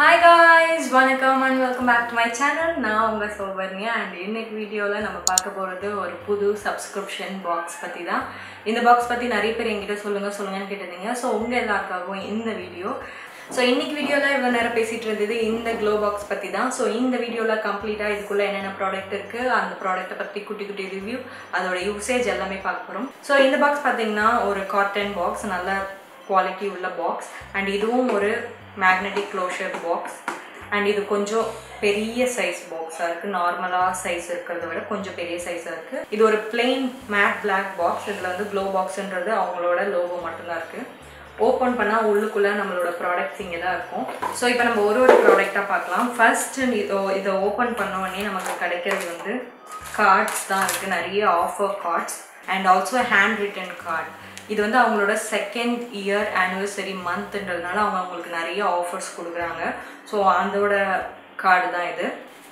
hi guys வணக்கம் and welcome back to my channel நான் உங்கள் சௌபர்ணியா அண்ட் இன்னைக்கு வீடியோவில் நம்ம பார்க்க போகிறது ஒரு புது சப்ஸ்கிரிப்ஷன் பாக்ஸ் பற்றி தான் இந்த பாக்ஸ் பற்றி நிறைய பேர் என்கிட்ட சொல்லுங்கள் சொல்லுங்கன்னு கேட்டிருந்தீங்க ஸோ உங்கள் எல்லாருக்காகவும் இந்த வீடியோ ஸோ இன்னைக்கு வீடியோவில் இவ்வளோ நேரம் பேசிகிட்டு இருந்தது இந்த க்ளோ பாக்ஸ் பற்றி தான் ஸோ இந்த வீடியோவில் கம்ப்ளீட்டாக இதுக்குள்ளே என்னென்ன ப்ராடக்ட் இருக்குது அந்த ப்ராடக்ட்டை பற்றி குட்டி குட்டி ரிவ்யூ அதோட யூசேஜ் எல்லாமே பார்க்க போகிறோம் ஸோ இந்த பாக்ஸ் பார்த்தீங்கன்னா ஒரு காட்டன் பாக்ஸ் நல்ல குவாலிட்டி உள்ள பாக்ஸ் அண்ட் இதுவும் ஒரு மேக்னெட்டிக் க்ளோஷர் பாக்ஸ் அண்ட் இது கொஞ்சம் பெரிய சைஸ் பாக்ஸாக இருக்குது நார்மலாக சைஸ் இருக்கிறத விட கொஞ்சம் பெரிய சைஸாக இருக்குது இது ஒரு பிளெயின் மேட் பிளாக் பாக்ஸ் இதில் வந்து க்ளோ பாக்ஸ்ன்றது அவங்களோட லோகோ மட்டும்தான் இருக்குது ஓப்பன் பண்ணால் உள்ளுக்குள்ளே நம்மளோட ப்ராடக்ட்ஸ் இங்கே தான் இருக்கும் ஸோ இப்போ நம்ம ஒரு ஒரு ப்ராடக்டாக பார்க்கலாம் ஃபர்ஸ்ட் இதோ இதை ஓப்பன் பண்ண உடனே நமக்கு கிடைக்கிறது வந்து கார்ட்ஸ் தான் இருக்குது நிறைய offer cards and also hand written card இது வந்து அவங்களோட செகண்ட் இயர் ஆனிவர்சரி மந்த்ன்றதுனால அவங்க அவங்களுக்கு நிறைய ஆஃபர்ஸ் கொடுக்குறாங்க ஸோ அதோட கார்டு தான் இது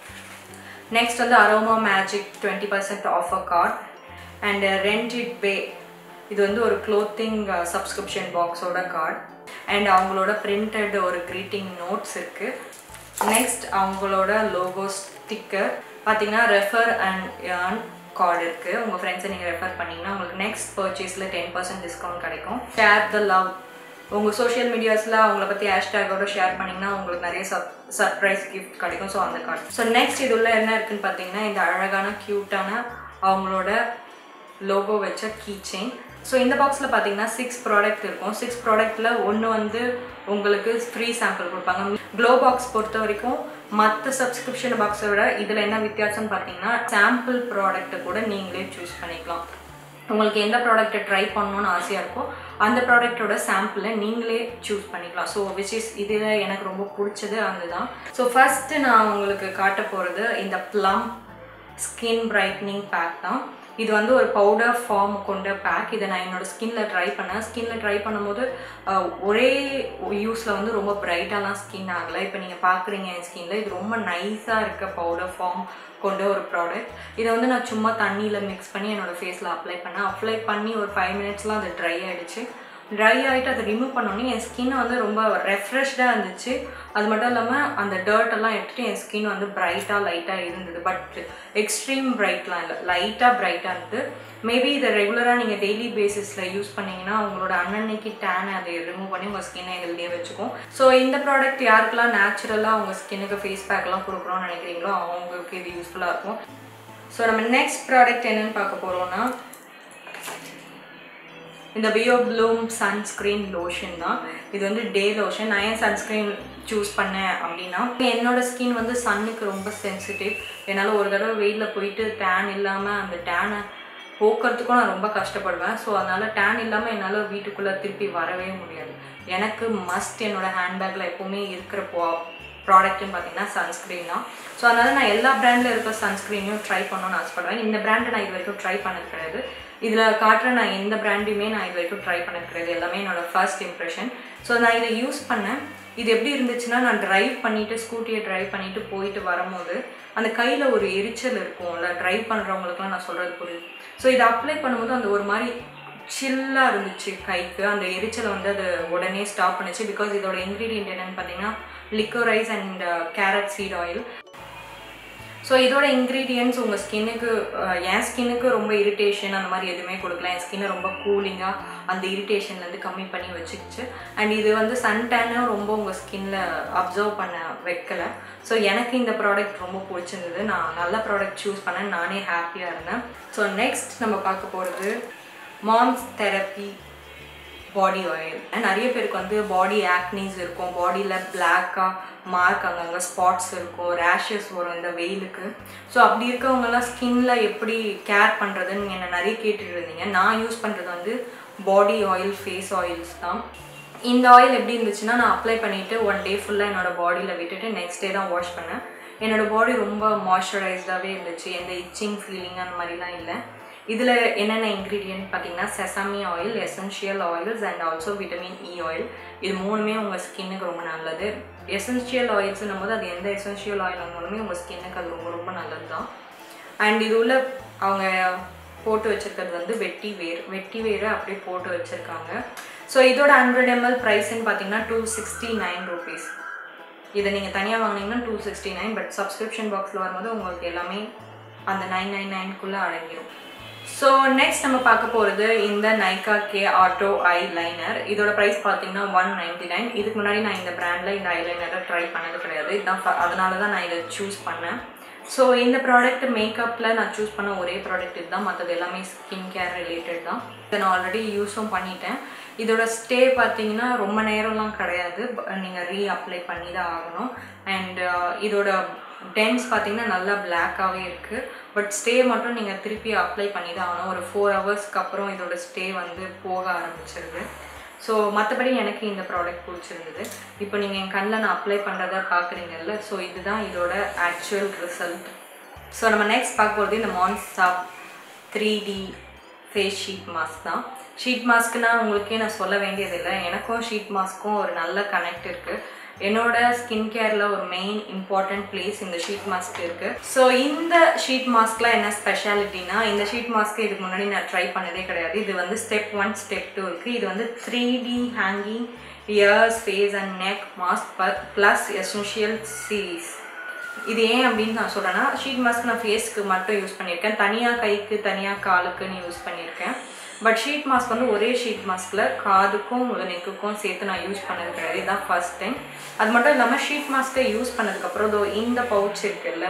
நெக்ஸ்ட் வந்து aroma magic twenty percent offer card and rent it pay இது வந்து ஒரு க்ளோத்திங் சப்ஸ்கிரிப்ஷன் பாக்ஸோட கார்டு அண்ட் அவங்களோட பிரிண்டட் ஒரு க்ரீட்டிங் நோட்ஸ் இருக்குது நெக்ஸ்ட் அவங்களோட லோகோ ஸ்டிக்கர் பார்த்தீங்கன்னா ரெஃபர் அண்ட் ஏர்ன் கார்டு இருக்குது உங்கள் ஃப்ரெண்ட்ஸை நீங்கள் ரெஃபர் பண்ணிங்கன்னா உங்களுக்கு நெக்ஸ்ட் பர்ச்சேஸில் டென் பர்சன்ட் டிஸ்கவுண்ட் கிடைக்கும் ஷேர் த லவ் உங்கள் சோஷியல் மீடியாஸில் அவங்கள பற்றி ஹேஷ்டேக்கோட ஷேர் பண்ணிங்கன்னா உங்களுக்கு நிறைய சப் சர்ப்ரைஸ் கிஃப்ட் கிடைக்கும் ஸோ அந்த கார்டு ஸோ நெக்ஸ்ட் இது உள்ள என்ன இருக்குன்னு பார்த்தீங்கன்னா இந்த அழகான க்யூட்டான அவங்களோட லோகோ வச்ச கீ செயின் ஸோ இந்த பாக்ஸில் பார்த்தீங்கன்னா சிக்ஸ் ப்ராடக்ட் இருக்கும் சிக்ஸ் ப்ராடக்ட்டில் ஒன்று வந்து உங்களுக்கு ஃப்ரீ சாம்பிள் கொடுப்பாங்க க்ளோ பாக்ஸ் பொறுத்த வரைக்கும் மற்ற சப்ஸ்கிரிப்ஷன் பாக்ஸை விட இதில் என்ன வித்தியாசம்னு பார்த்தீங்கன்னா சாம்பிள் ப்ராடக்ட்டை கூட நீங்களே சூஸ் பண்ணிக்கலாம் உங்களுக்கு எந்த ப்ராடக்ட்டை ட்ரை பண்ணணும்னு ஆசையாக இருக்கோ அந்த ப்ராடக்ட்டோட சாம்பிளை நீங்களே சூஸ் பண்ணிக்கலாம் ஸோ விச் இஸ் இதில் எனக்கு ரொம்ப பிடிச்சது அதுதான் ஸோ ஃபஸ்ட்டு நான் உங்களுக்கு காட்ட போகிறது இந்த ப்ளம் ஸ்கின் பிரைட்னிங் பேக் தான் இது வந்து ஒரு பவுடர் ஃபார்ம் கொண்ட பேக் இதை நான் என்னோடய ஸ்கின்ல ட்ரை பண்ணேன் ஸ்கின்ல ட்ரை பண்ணும்போது ஒரே யூஸில் வந்து ரொம்ப பிரைட்டாலாம் ஸ்கின் ஆகலை இப்போ நீங்கள் பார்க்குறீங்க என் ஸ்கின்ல இது ரொம்ப நைஸாக இருக்க பவுடர் ஃபார்ம் கொண்ட ஒரு ப்ராடக்ட் இதை வந்து நான் சும்மா தண்ணியில் மிக்ஸ் பண்ணி என்னோடய ஃபேஸில் அப்ளை பண்ணேன் அப்ளை பண்ணி ஒரு ஃபைவ் மினிட்ஸ்லாம் அது ட்ரை ஆகிடுச்சு ட்ரை ஆகிட்டு அதை ரிமூவ் பண்ணோன்னே என் ஸ்கின் வந்து ரொம்ப ரெஃப்ரெஷ்டாக இருந்துச்சு அது மட்டும் இல்லாமல் அந்த டர்ட் எல்லாம் எடுத்துகிட்டு என் ஸ்கின் வந்து பிரைட்டாக லைட்டாக இருந்தது பட் எக்ஸ்ட்ரீம் பிரைட்லாம் இல்லை லைட்டாக பிரைட்டாக இருந்தது மேபி இதை ரெகுலராக நீங்கள் டெய்லி பேசிஸில் யூஸ் பண்ணிங்கன்னா உங்களோட அன்னன்னைக்கு டேனை அதை ரிமூவ் பண்ணி உங்கள் ஸ்கின்னை ஹெல்த்தியாக வச்சுக்கும் ஸோ இந்த ப்ராடக்ட் யாருக்கெல்லாம் நேச்சுரலாக அவங்க ஸ்கின்னுக்கு ஃபேஸ் பேக்லாம் கொடுக்குறோம்னு நினைக்கிறீங்களோ அவங்களுக்கு இது யூஸ்ஃபுல்லாக இருக்கும் ஸோ நம்ம நெக்ஸ்ட் ப்ராடக்ட் என்னென்னு பார்க்க போகிறோன்னா இந்த பியோ ப்ளூம் சன்ஸ்க்ரீன் லோஷன் தான் இது வந்து டே லோஷன் நான் ஏன் சன்ஸ்க்ரீன் சூஸ் பண்ணேன் அப்படின்னா என்னோட ஸ்கின் வந்து சன்னுக்கு ரொம்ப சென்சிட்டிவ் என்னால் ஒரு தடவை வெயிலில் போயிட்டு டேன் இல்லாமல் அந்த டேனை போக்குறதுக்கும் நான் ரொம்ப கஷ்டப்படுவேன் ஸோ அதனால் டேன் இல்லாமல் என்னால் வீட்டுக்குள்ளே திருப்பி வரவே முடியாது எனக்கு மஸ்ட் என்னோடய ஹேண்ட்பேக்கில் எப்போவுமே இருக்கிற போ ப்ராடக்ட்னு பார்த்தீங்கன்னா சன்ஸ்க்ரீன் தான் ஸோ அதனால் நான் எல்லா ப்ராண்டில் இருக்க சன்ஸ்க்ரீனையும் ட்ரை பண்ணணும்னு ஆசைப்படுவேன் இந்த ப்ராண்டை நான் இது வரைக்கும் ட்ரை பண்ணது கிடையாது இதில் காட்டுற நான் எந்த ப்ராண்டையுமே நான் இது வரைக்கும் ட்ரை பண்ணது கிடையாது எல்லாமே என்னோடய ஃபர்ஸ்ட் இம்ப்ரெஷன் ஸோ நான் இதை யூஸ் பண்ணேன் இது எப்படி இருந்துச்சுன்னா நான் ட்ரைவ் பண்ணிவிட்டு ஸ்கூட்டியை ட்ரைவ் பண்ணிவிட்டு போயிட்டு வரும்போது அந்த கையில் ஒரு எரிச்சல் இருக்கும்ல ட்ரைவ் பண்ணுறவங்களுக்குலாம் நான் சொல்கிறது புரியுது ஸோ இதை அப்ளை பண்ணும்போது அந்த ஒரு மாதிரி சில்லாக இருந்துச்சு கைக்கு அந்த எரிச்சலை வந்து அது உடனே ஸ்டாப் பண்ணுச்சு பிகாஸ் இதோட இன்க்ரீடியன்ட் என்னென்னு பார்த்தீங்கன்னா liquorice and carrot seed oil so இதோட இன்க்ரீடியன்ஸ் உங்கள் ஸ்கின்னுக்கு என் ஸ்கின்னுக்கு ரொம்ப இரிட்டேஷன் அந்த மாதிரி எதுவுமே கொடுக்கல என் ஸ்கின்னை ரொம்ப கூலிங்காக அந்த இரிட்டேஷன்லேருந்து கம்மி பண்ணி வச்சுக்கிச்சு அண்ட் இது வந்து சன்டேனும் ரொம்ப உங்கள் ஸ்கின்ல அப்சர்வ் பண்ண வைக்கல ஸோ எனக்கு இந்த ப்ராடக்ட் ரொம்ப பிடிச்சிருந்தது நான் நல்ல ப்ராடக்ட் சூஸ் பண்ணேன் நானே ஹாப்பியாக இருந்தேன் ஸோ நெக்ஸ்ட் நம்ம பார்க்க போகிறது மாம்ஸ் தெரப்பி பாடி ஆயில் நிறைய பேருக்கு வந்து பாடி ஆக்னிஸ் இருக்கும் பாடியில் பிளாக்காக மார்க் அங்கங்கே ஸ்பாட்ஸ் இருக்கும் ரேஷஸ் வரும் இந்த வெயிலுக்கு ஸோ அப்படி இருக்கவங்கலாம் ஸ்கின்ல எப்படி கேர் பண்ணுறதுன்னு என்னை நிறைய கேட்டுட்டு இருந்தீங்க நான் யூஸ் பண்ணுறது வந்து பாடி ஆயில் ஃபேஸ் ஆயில்ஸ் தான் இந்த ஆயில் எப்படி இருந்துச்சுன்னா நான் அப்ளை பண்ணிவிட்டு ஒன் டே ஃபுல்லாக என்னோடய பாடியில் விட்டுட்டு நெக்ஸ்ட் டே தான் வாஷ் பண்ணேன் என்னோடய பாடி ரொம்ப மாய்ஸ்சரைஸ்டாகவே இருந்துச்சு எந்த இச்சிங் ஃபீலிங் அந்த மாதிரிலாம் இல்லை இதில் என்னென்ன இன்க்ரீடியன்ட் பார்த்தீங்கன்னா sesame oil essential oils and also vitamin E oil இது மூணுமே உங்கள் ஸ்கின்னுக்கு ரொம்ப நல்லது எசென்ஷியல் ஆயில்ஸ்னும் போது அது எந்த எசென்ஷியல் ஆயில் இருந்தாலுமே உங்கள் ஸ்கின்னுக்கு அது ரொம்ப ரொம்ப நல்லது தான் அண்ட் இது உள்ள அவங்க போட்டு வச்சுருக்கிறது வந்து வெட்டி வேர் வெட்டி வேரை அப்படியே போட்டு வச்சுருக்காங்க ஸோ இதோட ஹண்ட்ரட் எம்எல் ப்ரைஸ்ன்னு பார்த்தீங்கன்னா டூ சிக்ஸ்டி நைன் ருபீஸ் இதை நீங்கள் தனியாக வாங்கினீங்கன்னா two sixty nine but subscription பாக்ஸில் வரும்போது உங்களுக்கு எல்லாமே அந்த நைன் நைன் நைன்குள்ளே அடங்கிடும் ஸோ நெக்ஸ்ட் நம்ம பார்க்க போகிறது இந்த Nykaa K auto eyeliner இதோட ப்ரைஸ் பார்த்தீங்கன்னா ஒன் நைன்டி நைன் இதுக்கு முன்னாடி நான் இந்த பிராண்டில் இந்த ஐ லைனரை ட்ரை பண்ணது கிடையாது இதுதான் ஃப- அதனால தான் நான் இதை சூஸ் பண்ணேன் ஸோ இந்த ப்ராடக்ட் மேக்கப்பில் நான் சூஸ் பண்ண ஒரே ப்ராடக்ட் இதுதான் மற்றது எல்லாமே ஸ்கின் கேர் ரிலேட்டட் தான் இதை நான் ஆல்ரெடி யூஸும் பண்ணிட்டேன் இதோட ஸ்டே பார்த்தீங்கன்னா ரொம்ப நேரம்லாம் கிடையாது நீங்கள் ரீ அப்ளை பண்ணி தான் ஆகணும் அண்ட் இதோட டென்ஸ் பார்த்தீங்கன்னா நல்லா பிளாக்காகவே இருக்குது பட் ஸ்டே மட்டும் நீங்கள் திருப்பி அப்ளை பண்ணி தான் ஆகணும் ஒரு ஃபோர் ஹவர்ஸ்க்கு அப்புறம் இதோட ஸ்டே வந்து போக ஆரம்பிச்சிருது ஸோ மற்றபடி எனக்கு இந்த ப்ராடக்ட் பிடிச்சிருந்தது இப்போ நீங்கள் என் கண்ணில் நான் அப்ளை பண்ணுறத பார்க்குறீங்கல்ல ஸோ இதுதான் இதோட ஆக்சுவல் ரிசல்ட் ஸோ நம்ம நெக்ஸ்ட் பார்க்க போகிறது இந்த மான்ஸ்டாப் three D face sheet mask தான் ஷீட் மாஸ்க்னா உங்களுக்கே நான் சொல்ல வேண்டியதில்லை எனக்கும் ஷீட் மாஸ்க்கும் ஒரு நல்ல கனெக்ட் இருக்குது என்னோட ஸ்கின் கேரில் ஒரு மெயின் இம்பார்ட்டன்ட் பிளேஸ் இந்த ஷீட் மாஸ்க் இருக்குது ஸோ இந்த ஷீட் மாஸ்க்ல என்ன ஸ்பெஷாலிட்டினா இந்த ஷீட் மாஸ்க்கு இதுக்கு முன்னாடி நான் ட்ரை பண்ணதே கிடையாது இது வந்து ஸ்டெப் ஒன் ஸ்டெப் டூ இருக்குது இது வந்து three D hanging ears face and neck mask plus essential series இது ஏன் அப்படின்னு நான் சொல்கிறேன்னா ஷீட் மாஸ்க் நான் ஃபேஸ்க்கு மட்டும் யூஸ் பண்ணியிருக்கேன் தனியாக கைக்கு தனியாக காலுக்குன்னு யூஸ் பண்ணியிருக்கேன் பட் ஷீட் மாஸ்க் வந்து ஒரே ஷீட் மாஸ்கில் காதுக்கும் நெக்குக்கும் சேர்த்து நான் யூஸ் பண்ணது கிடையாது இதுதான் ஃபர்ஸ்ட் டைம் அது மட்டும் இல்லாமல் ஷீட் மாஸ்க்கை யூஸ் பண்ணதுக்கப்புறம் இதோ இந்த பவுச் இருக்குல்ல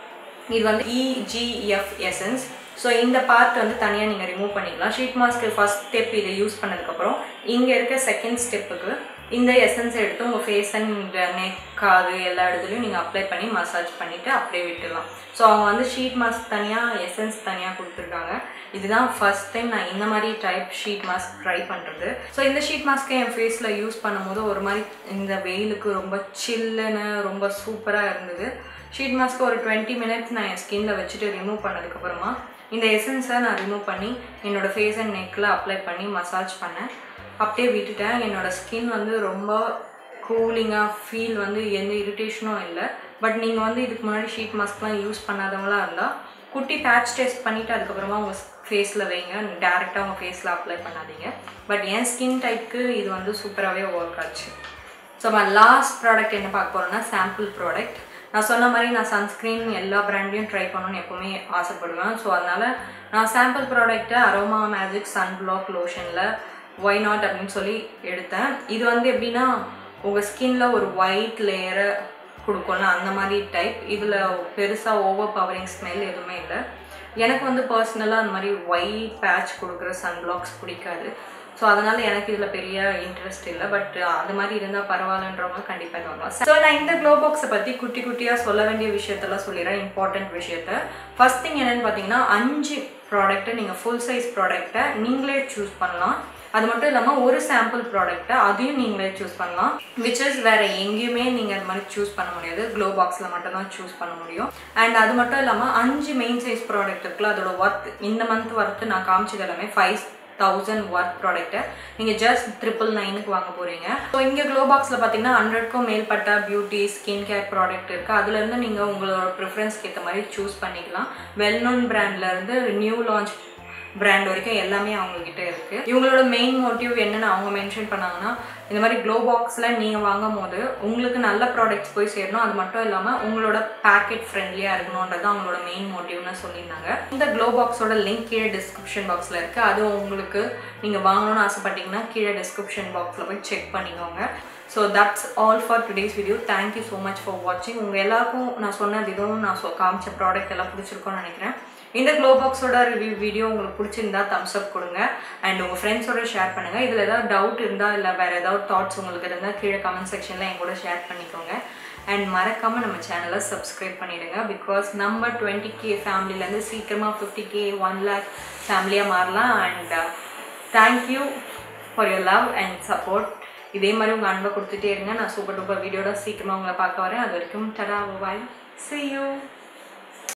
இது வந்து இஜிஎஃப் எசன்ஸ் ஸோ இந்த பார்ட் வந்து தனியாக நீங்கள் ரிமூவ் பண்ணிக்கலாம் ஷீட் மாஸ்க்கு ஃபர்ஸ்ட் ஸ்டெப் இதை யூஸ் பண்ணதுக்கப்புறம் இங்கே இருக்க செகண்ட் ஸ்டெப்புக்கு இந்த எசன்ஸ் எடுத்து உங்கள் ஃபேஸ் அண்ட் நெக் காது எல்லா இடத்துலையும் நீங்கள் அப்ளை பண்ணி மசாஜ் பண்ணிவிட்டு அப்படியே விட்டுடலாம் ஸோ அவங்க வந்து ஷீட் மாஸ்க் தனியாக எசன்ஸ் தனியாக கொடுத்துருக்காங்க இதுதான் ஃபர்ஸ்ட் டைம் நான் இந்த மாதிரி டைப் ஷீட் மாஸ்க் ட்ரை பண்ணுறது ஸோ இந்த ஷீட் மாஸ்க்கை என் ஃபேஸில் யூஸ் பண்ணும்போது ஒரு மாதிரி இந்த வெயிலுக்கு ரொம்ப சில்லுன்னு ரொம்ப சூப்பராக இருந்தது ஷீட் மாஸ்க்கு ஒரு டுவெண்ட்டி மினிட்ஸ் நான் என் ஸ்கின்ல வச்சுட்டு ரிமூவ் பண்ணதுக்கப்புறமா இந்த எசன்ஸை நான் ரிமூவ் பண்ணி என்னோட ஃபேஸ் அண்ட் நெக்கில் அப்ளை பண்ணி மசாஜ் பண்ணேன் அப்படியே விட்டுட்டேன் என்னோட ஸ்கின் வந்து ரொம்ப கூலிங்காக ஃபீல் வந்து எந்த இரிட்டேஷனும் இல்லை பட் நீங்கள் வந்து இதுக்கு முன்னாடி ஷீட் மாஸ்க்லாம் யூஸ் பண்ணாதவங்களா இருந்தால் குட்டி பேட்ச் டெஸ்ட் பண்ணிவிட்டு அதுக்கப்புறமா உங்கள் ஃபேஸில் வைங்க டேரெக்டாக உங்கள் ஃபேஸில் அப்ளை பண்ணாதீங்க பட் என் ஸ்கின் டைப்க்கு இது வந்து சூப்பராகவே ஒர்க் ஆச்சு ஸோ நம்ம லாஸ்ட் ப்ராடக்ட் என்ன பார்க்க போகிறோம்னா சாம்பிள் ப்ராடக்ட் நான் சொன்ன மாதிரி நான் சன்ஸ்க்ரீன் எல்லா பிராண்டையும் ட்ரை பண்ணணும்னு எப்போவுமே ஆசைப்படுவேன் ஸோ அதனால் நான் சாம்பிள் ப்ராடக்ட்டை அரோமா மேஜிக் சன் பிளாக் லோஷனில் ஒய் நாட் அப்படின்னு சொல்லி எடுத்தேன் இது வந்து எப்படின்னா உங்கள் ஸ்கின்ல ஒரு ஒயிட் லேயரை கொடுக்கும்ல அந்த மாதிரி டைப் இதில் பெருசாக ஓவர் பவரிங் ஸ்மெல் எதுவுமே இல்லை எனக்கு வந்து பர்சனலாக அந்த மாதிரி ஒயிட் பேட்ச் கொடுக்குற சன்பிளாக்ஸ் பிடிக்காது ஸோ அதனால எனக்கு இதில் பெரிய இன்ட்ரெஸ்ட் இல்லை பட் அது மாதிரி இருந்தால் பரவாயில்லன்றவங்க கண்டிப்பாக இது வாங்கலாம் ஸோ நான் இந்த க்ளோ பாக்ஸை பற்றி குட்டி குட்டியாக சொல்ல வேண்டிய விஷயத்தெல்லாம் சொல்லிடுறேன் இம்பார்ட்டன்ட் விஷயத்த ஃபர்ஸ்ட் திங் என்னன்னு பார்த்தீங்கன்னா அஞ்சு ப்ராடக்ட்டை நீங்கள் ஃபுல் சைஸ் ப்ராடக்ட்டை நீங்களே சூஸ் பண்ணலாம் அது மட்டும் இல்லாமல் ஒரு சாம்பிள் ப்ராடக்ட்டை அதையும் நீங்களே சூஸ் பண்ணலாம் விச் இஸ் வேறு எங்கேயுமே நீங்கள் அது மாதிரி சூஸ் பண்ண முடியாது க்ளோ பாக்ஸில் மட்டும் தான் சூஸ் பண்ண முடியும் அண்ட் அது மட்டும் இல்லாமல் அஞ்சு மெயின் சைஸ் ப்ராடக்ட் இருக்குல்ல அதோட ஒர்த் இந்த மந்த் ஒர்த்து நான் காமிச்சது எல்லாமே ஃபைவ் தௌசண்ட் ஒர்க் ப்ராடக்ட்டை நீங்கள் ஜஸ்ட் ட்ரிபிள் நைனுக்கு வாங்க போகிறீங்க ஸோ இங்கே க்ளோ பாக்ஸில் பார்த்தீங்கன்னா ஹண்ட்ரட்க்கும் மேல்பட்ட பியூட்டி ஸ்கின் கேர் ப்ராடக்ட் இருக்குது அதுலேருந்து நீங்கள் உங்களோட ப்ரிஃபரன்ஸ்க்கு ஏற்ற மாதிரி சூஸ் பண்ணிக்கலாம் வெல் நோன் பிராண்ட்லேருந்து நியூ லான்ச் பிராண்ட் வரைக்கும் எல்லாமே அவங்க கிட்ட இருக்கு இவங்களோட மெயின் மோட்டிவ் என்னன்னு அவங்க மென்ஷன் பண்ணாங்கன்னா இந்த மாதிரி க்ளோ பாக்ஸில் நீங்கள் வாங்கும் போது உங்களுக்கு நல்ல ப்ராடக்ட்ஸ் போய் சேரணும் அது மட்டும் இல்லாமல் உங்களோட பேக்கெட் ஃப்ரெண்ட்லியாக இருக்கணுன்றது அவங்களோட மெயின் மோட்டிவ்னு சொல்லியிருந்தாங்க இந்த க்ளோ பாக்ஸோட லிங்க் கீழே டிஸ்கிரிப்ஷன் பாக்ஸில் இருக்குது அது உங்களுக்கு நீங்கள் வாங்கணும்னு ஆசைப்பட்டீங்கன்னா கீழே டிஸ்கிரிப்ஷன் பாக்ஸில் போய் செக் பண்ணிக்கோங்க so that's all for today's video thank you so much for வாட்சிங் உங்கள் எல்லாருக்கும் நான் சொன்ன விதமும் நான் சொ காமிச்ச ப்ராடக்ட் எல்லாம் பிடிச்சிருக்கோன்னு நினைக்கிறேன் இந்த க்ளோ பாக்ஸோட ரிவ்யூ வீடியோ உங்களுக்கு பிடிச்சிருந்தா தம்ஸ் அப் கொடுங்க அண்ட் உங்கள் ஃப்ரெண்ட்ஸோட ஷேர் பண்ணுங்கள் இதில் ஏதாவது டவுட் இருந்தால் இல்லை வேறு ஏதாவது தாட்ஸ் உங்களுக்கு இருந்தால் கீழே கமெண்ட் செக்ஷனில் என் கூட ஷேர் பண்ணிக்கோங்க அண்ட் மறக்காமல் நம்ம சேனலை சப்ஸ்கிரைப் பண்ணிவிடுங்க பிகாஸ் நம்ம டுவெண்ட்டி கே ஃபேமிலிலேருந்து சீக்கிரமாக ஃபிஃப்டி கே ஒன் லேக் ஃபேமிலியாக மாறலாம் and thank you for your love and support இதே மாதிரி உங்கள் அன்பை கொடுத்துட்டே இருங்க நான் சூப்பர் டூப்பர் வீடியோட சீக்கிரமாக உங்களை பார்க்க வரேன் அது வரைக்கும் டடா பாய் see you